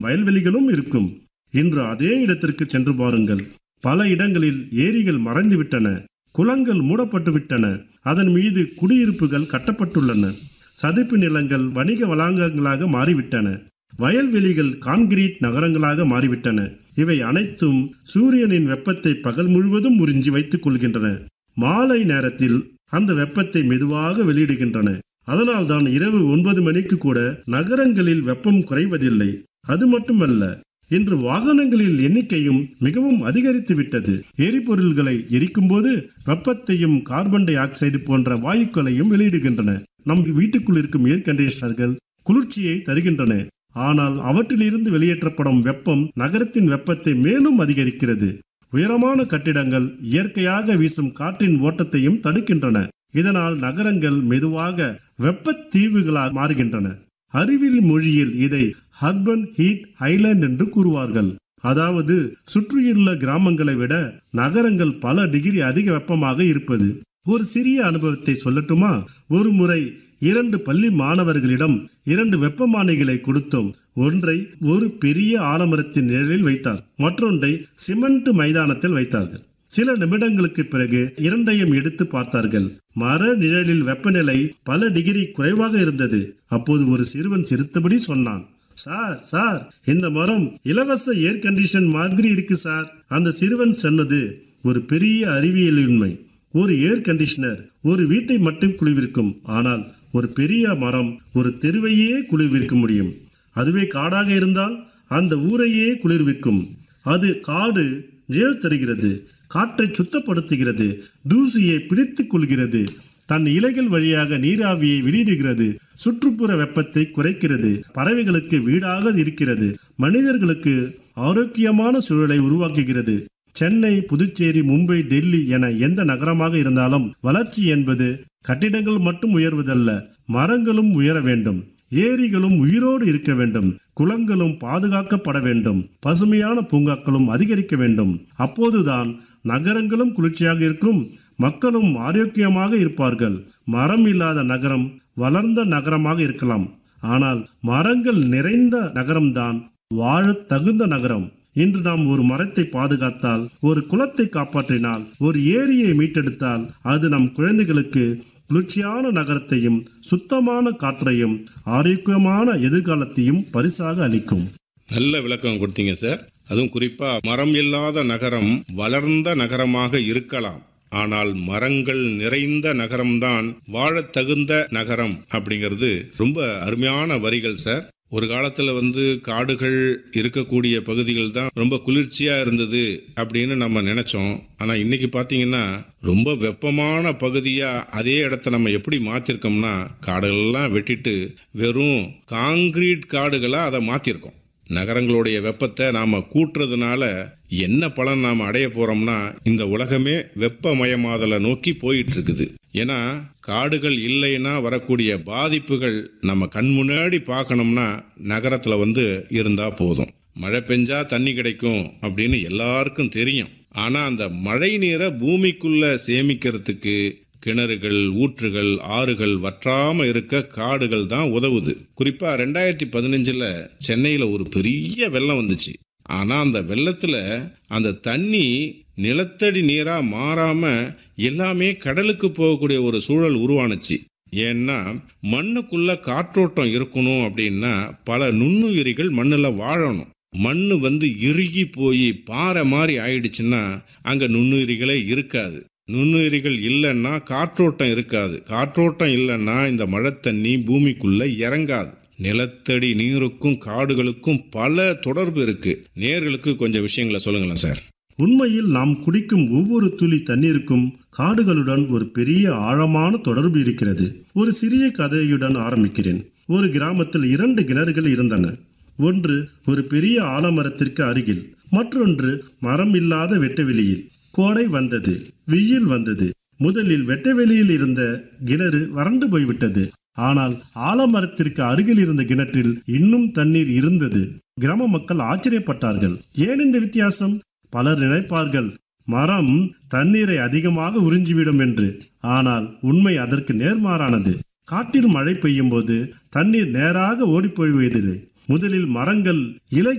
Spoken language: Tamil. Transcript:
வயல்வெளிகளும் இருக்கும் இன்று அதே இடத்திற்கு சென்று பாருங்கள் பல இடங்களில் ஏரிகள் மறைந்து விட்டன குளங்கள் மூடப்பட்டு விட்டன அதன் மீது குடியிருப்புகள் கட்டப்பட்டுள்ளன சதுப்பு நிலங்கள் வணிக வளாகங்களாக மாறிவிட்டன வயல்வெளிகள் கான்கிரீட் நகரங்களாக மாறிவிட்டன இவை அனைத்தும் சூரியனின் வெப்பத்தை பகல் முழுவதும் உறிஞ்சி வைத்துக் கொள்கின்றன மாலை நேரத்தில் அந்த வெப்பத்தை மெதுவாக வெளியிடுகின்றன அதனால்தான் இரவு ஒன்பது மணிக்கு கூட நகரங்களில் வெப்பம் குறைவதில்லை அது மட்டுமல்ல இன்று வாகனங்களில் எண்ணிக்கையும் மிகவும் அதிகரித்து விட்டது எரிபொருள்களை எரிக்கும்போது வெப்பத்தையும் கார்பன் டை ஆக்சைடு போன்ற வாயுக்களையும் வெளியிடுகின்றன நம் வீட்டுக்குள் இருக்கும் ஏர் கண்டிஷனர்கள் குளிர்ச்சியை தருகின்றன ஆனால் அவற்றிலிருந்து வெளியேற்றப்படும் வெப்பம் நகரத்தின் வெப்பத்தை மேலும் அதிகரிக்கிறது உயரமான கட்டிடங்கள் இயற்கையாக வீசும் காற்றின் ஓட்டத்தையும் தடுக்கின்றன இதனால் நகரங்கள் மெதுவாக வெப்பத் தீவுகளாக மாறுகின்றன அறிவியல் மொழியில் இதை ஹர்பன் ஹீட் ஐலாண்ட் என்று கூறுவார்கள் அதாவது சுற்றியுள்ள கிராமங்களை விட நகரங்கள் பல டிகிரி அதிக வெப்பமாக இருப்பது ஒரு சிறிய அனுபவத்தை சொல்லட்டுமா ஒரு முறை இரண்டு பள்ளி மாணவர்களிடம் இரண்டு வெப்பமானிகளை கொடுத்தோம் ஒன்றை ஒரு பெரிய ஆலமரத்தின் நிழலில் வைத்தார் மற்றொன்றை சிமெண்ட் மைதானத்தில் வைத்தார்கள் சில நிமிடங்களுக்கு பிறகு இரண்டையும் எடுத்து பார்த்தார்கள் மர நிழலில் வெப்பநிலை பல டிகிரி குறைவாக இருந்தது அப்போது ஒரு சிறுவன் சிரித்தபடி சொன்னான் சார் சார் இந்த மரம் இலவச ஏர் கண்டிஷன் மாதிரி இருக்கு சார் அந்த சிறுவன் சொன்னது ஒரு பெரிய அறிவியல் உண்மை ஒரு ஏர் கண்டிஷனர் ஒரு வீட்டை மட்டும் குளிர்விக்கும் ஆனால் ஒரு பெரிய மரம் ஒரு தெருவையே குளிர்விக்க முடியும் அதுவே காடாக இருந்தால் அந்த ஊரையே குளிர்விக்கும் அது காடு நிழல் தருகிறது காற்றை சுத்தப்படுத்துகிறது தூசியை பிடித்துக் கொள்கிறது தன் இலைகள் வழியாக நீராவியை வெளியிடுகிறது சுற்றுப்புற வெப்பத்தை குறைக்கிறது பறவைகளுக்கு வீடாக இருக்கிறது மனிதர்களுக்கு ஆரோக்கியமான சூழலை உருவாக்குகிறது சென்னை புதுச்சேரி மும்பை டெல்லி என எந்த நகரமாக இருந்தாலும் வளர்ச்சி என்பது கட்டிடங்கள் மட்டும் உயர்வதல்ல மரங்களும் உயர வேண்டும் ஏரிகளும் உயிரோடு இருக்க வேண்டும் குளங்களும் பாதுகாக்கப்பட வேண்டும் பசுமையான பூங்காக்களும் அதிகரிக்க வேண்டும் அப்போதுதான் நகரங்களும் குளிர்ச்சியாக இருக்கும் மக்களும் ஆரோக்கியமாக இருப்பார்கள் மரம் இல்லாத நகரம் வளர்ந்த நகரமாக இருக்கலாம் ஆனால் மரங்கள் நிறைந்த நகரம்தான் வாழத் தகுந்த நகரம் இன்று நாம் ஒரு மரத்தை பாதுகாத்தால் ஒரு குளத்தை காப்பாற்றினால் ஒரு ஏரியை மீட்டெடுத்தால் அது நம் குழந்தைகளுக்கு குளிர்ச்சியான நகரத்தையும் சுத்தமான காற்றையும் ஆரோக்கியமான எதிர்காலத்தையும் பரிசாக அளிக்கும் நல்ல விளக்கம் கொடுத்தீங்க சார் அதுவும் குறிப்பா மரம் இல்லாத நகரம் வளர்ந்த நகரமாக இருக்கலாம் ஆனால் மரங்கள் நிறைந்த நகரம்தான் வாழத் தகுந்த நகரம் அப்படிங்கிறது ரொம்ப அருமையான வரிகள் சார் ஒரு காலத்துல வந்து காடுகள் இருக்கக்கூடிய பகுதிகள் தான் ரொம்ப குளிர்ச்சியா இருந்தது அப்படின்னு நம்ம நினைச்சோம் ஆனா இன்னைக்கு பாத்தீங்கன்னா ரொம்ப வெப்பமான பகுதியா அதே இடத்த நம்ம எப்படி மாத்திருக்கோம்னா காடுகள்லாம் வெட்டிட்டு வெறும் காங்கிரீட் காடுகளா அதை மாத்திருக்கோம் நகரங்களுடைய வெப்பத்தை நாம கூட்டுறதுனால என்ன பலன் நாம அடைய போறோம்னா இந்த உலகமே வெப்பமயமாதலை நோக்கி போயிட்டு இருக்குது ஏன்னா காடுகள் இல்லைன்னா வரக்கூடிய பாதிப்புகள் நம்ம கண் முன்னாடி பார்க்கணும்னா நகரத்துல வந்து இருந்தா போதும் மழை பெஞ்சா தண்ணி கிடைக்கும் அப்படின்னு எல்லாருக்கும் தெரியும் ஆனா அந்த மழை நீரை பூமிக்குள்ள சேமிக்கிறதுக்கு கிணறுகள் ஊற்றுகள் ஆறுகள் வற்றாம இருக்க காடுகள் தான் உதவுது குறிப்பா ரெண்டாயிரத்தி பதினஞ்சுல சென்னையில ஒரு பெரிய வெள்ளம் வந்துச்சு ஆனா அந்த வெள்ளத்துல அந்த தண்ணி நிலத்தடி நீரா மாறாம எல்லாமே கடலுக்கு போகக்கூடிய ஒரு சூழல் உருவானுச்சு ஏன்னா மண்ணுக்குள்ள காற்றோட்டம் இருக்கணும் அப்படின்னா பல நுண்ணுயிரிகள் மண்ணில் வாழணும் மண்ணு வந்து இறுகி போய் பாறை மாதிரி ஆயிடுச்சுன்னா அங்க நுண்ணுயிரிகளே இருக்காது நுண்ணுயிரிகள் இல்லைன்னா காற்றோட்டம் இருக்காது காற்றோட்டம் இல்லைன்னா இந்த மழை தண்ணி பூமிக்குள்ள இறங்காது நிலத்தடி நீருக்கும் காடுகளுக்கும் பல தொடர்பு இருக்கு நேர்களுக்கு கொஞ்சம் விஷயங்களை சொல்லுங்களேன் சார் உண்மையில் நாம் குடிக்கும் ஒவ்வொரு துளி தண்ணீருக்கும் காடுகளுடன் ஒரு பெரிய ஆழமான தொடர்பு இருக்கிறது ஒரு சிறிய கதையுடன் ஆரம்பிக்கிறேன் ஒரு கிராமத்தில் இரண்டு கிணறுகள் இருந்தன ஒன்று ஒரு பெரிய ஆலமரத்திற்கு அருகில் மற்றொன்று மரம் இல்லாத வெட்டவெளியில் கோடை வந்தது வெயில் வந்தது முதலில் வெட்டவெளியில் இருந்த கிணறு வறண்டு போய்விட்டது ஆனால் ஆலமரத்திற்கு அருகில் இருந்த கிணற்றில் இன்னும் தண்ணீர் இருந்தது கிராம மக்கள் ஆச்சரியப்பட்டார்கள் ஏன் இந்த வித்தியாசம் பலர் நினைப்பார்கள் மரம் தண்ணீரை அதிகமாக உறிஞ்சிவிடும் என்று ஆனால் உண்மை அதற்கு நேர்மாறானது காற்றில் மழை பெய்யும் போது தண்ணீர் நேராக ஓடிப்போய்வதில்லை முதலில் மரங்கள் இலை